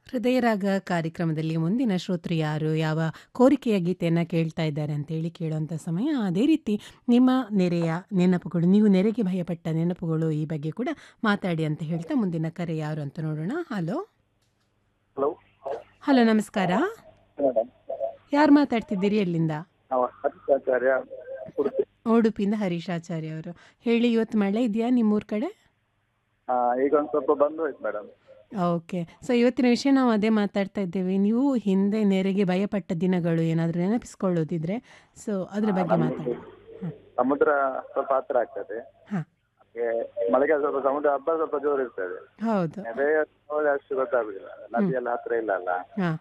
ಹೃದಯರಾಗ ಕಾರ್ಯಕ್ರಮದಲ್ಲಿ ಮುಂದಿನ ಶ್ರೋತೃ ಯಾರು ಯಾವ ಕೋರಿಕೆಯ ಗೀತೆಯನ್ನು ಕೇಳ್ತಾ ಇದ್ದಾರೆ ಅಂತೇಳಿ ಕೇಳುವಂಥ ಸಮಯ ಅದೇ ರೀತಿ ನಿಮ್ಮ ನೆರೆಯ ನೆನಪುಗಳು ನೀವು ನೆರೆಗೆ ಭಯಪಟ್ಟ ನೆನಪುಗಳು ಈ ಬಗ್ಗೆ ಕೂಡ ಮಾತಾಡಿ ಅಂತ ಹೇಳ್ತಾ ಮುಂದಿನ ಕರೆ ಯಾರು ಅಂತ ನೋಡೋಣ ಹಲೋ ಹಲೋ ಹಲೋ ನಮಸ್ಕಾರ ಮೇಡಮ್ ಯಾರು ಮಾತಾಡ್ತಿದ್ದೀರಿ ಎಲ್ಲಿಂದ ನಾವು ಹರಿಶಾಚಾರ್ಯ ಉಡುಪಿ ಉಡುಪಿಯಿಂದ ಹರೀಶ್ ಆಚಾರ್ಯ ಅವರು ಹೇಳಿ ಇವತ್ತು ಮಳೆ ಇದೆಯಾ ನಿಮ್ಮೂರ ಕಡೆ ಆ, ಈಗ ಒಂದು ಸ್ವಲ್ಪ ಬಂದು ಹೋಯ್ತು ಮೇಡಮ್ ಓಕೆ ಸೊ ಇವತ್ತಿನ ವಿಷಯ ನಾವು ಅದೇ ಮಾತಾಡ್ತಾ ಇದ್ದೇವೆ ನೀವು ಹಿಂದೆ ನೆರೆಗೆ ಭಯಪಟ್ಟ ದಿನಗಳು ಏನಾದರೂ ನೆನಪಿಸ್ಕೊಳ್ಳೋದಿದ್ರೆ ಸೊ ಅದ್ರ ಬಗ್ಗೆ ಮಾತಾಡಿ ಹಾಂ ಸಮುದ್ರ ಸ್ವಲ್ಪ ಹತ್ರ ಆಗ್ತದೆ ಹಾಂ ಹಾಗೆ ಮಳೆಗಾಲ ಸ್ವಲ್ಪ ಸಮುದ್ರ ಹಬ್ಬ ಸ್ವಲ್ಪ ಜೋರು ಇರ್ತದೆ ಹೌದು ನೆರೆ ಒಳ್ಳೆ ಅಷ್ಟು ಗೊತ್ತಾಗುದಿಲ್ಲ ನದಿ ಎಲ್ಲ ಹತ್ರ ಇಲ್ಲ ಅಲ್ಲ ಹಾಂ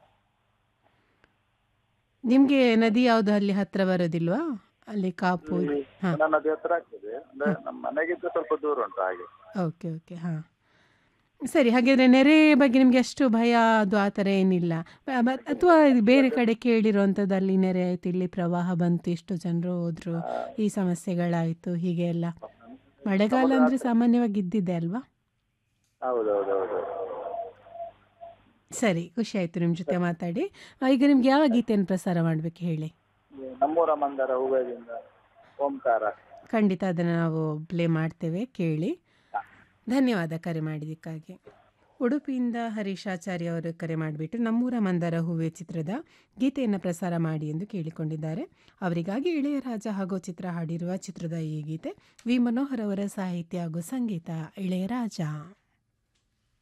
ನಿಮಗೆ ನದಿ ಯಾವುದು ಅಲ್ಲಿ ಹತ್ರ ಬರೋದಿಲ್ವಾ ಅಲ್ಲಿ ಕಾಪು ಹಾಂ ಪುನಃ ನದಿ ಹತ್ರ ಆಗ್ತದೆ ಅಂದ್ರೆ ನಮ್ಮ ಮನೆಗಿಂತ ಸ್ವಲ್ಪ ದೂರ ಉಂಟು ಹಾಗೆ ಓಕೆ ಓಕೆ ಹಾಂ ಸರಿ ಹಾಗಿದ್ರೆ ನೆರೆ ಬಗ್ಗೆ ನಿಮಗೆ ಅಷ್ಟು ಭಯ ಅದು ಆ ಥರ ಏನಿಲ್ಲ ಬ- ಬ- ಅಥವಾ ಇದು ಬೇರೆ ಕಡೆ ಕೇಳಿರೋವಂಥದ್ದು ಅಲ್ಲಿ ನೆರೆ ಆಯಿತು ಇಲ್ಲಿ ಪ್ರವಾಹ ಬಂತು ಇಷ್ಟು ಜನರು ಹೋದ್ರು ಈ ಸಮಸ್ಯೆಗಳಾಯಿತು ಹೀಗೆ ಎಲ್ಲ ಮಳೆಗಾಲ ಅಂದರೆ ಸಾಮಾನ್ಯವಾಗಿ ಇದ್ದಿದೆ ಅಲ್ವಾ ಹೌದೌದೌದು ಸರಿ ಖುಷಿ ಆಯಿತು ನಿಮ್ಮ ಜೊತೆ ಮಾತಾಡಿ ಆ, ಈಗ ನಿಮ್ಗೆ ಯಾವ ಗೀತೆಯನ್ನು ಪ್ರಸಾರ ಮಾಡಬೇಕು ಹೇಳಿ ನಮ್ಮೂರ ಮಂದರ ಹೂವದಿಂದ ಓಂಕಾರ ಖಂಡಿತ ಅದನ್ನು ನಾವು ಪ್ಲೇ ಮಾಡ್ತೇವೆ ಕೇಳಿ ಧನ್ಯವಾದ ಕರೆ ಮಾಡಿದ್ದಕ್ಕಾಗಿ ಉಡುಪಿಯಿಂದ ಹರೀಶ್ ಆಚಾರ್ಯ ಅವರು ಕರೆ ಮಾಡಿಬಿಟ್ಟು ನಮ್ಮೂರ ಮಂದಾರ ಹೂವೆ ಚಿತ್ರದ ಗೀತೆಯನ್ನು ಪ್ರಸಾರ ಮಾಡಿ ಎಂದು ಕೇಳಿಕೊಂಡಿದ್ದಾರೆ ಅವರಿಗಾಗಿ ಇಳೆಯರಾಜ ಹಾಗೂ ಚಿತ್ರ ಹಾಡಿರುವ ಚಿತ್ರದ ಈ ಗೀತೆ ವಿ ಮನೋಹರ್ ಅವರ ಸಾಹಿತ್ಯ ಹಾಗೂ ಸಂಗೀತ ಇಳೆಯರಾಜ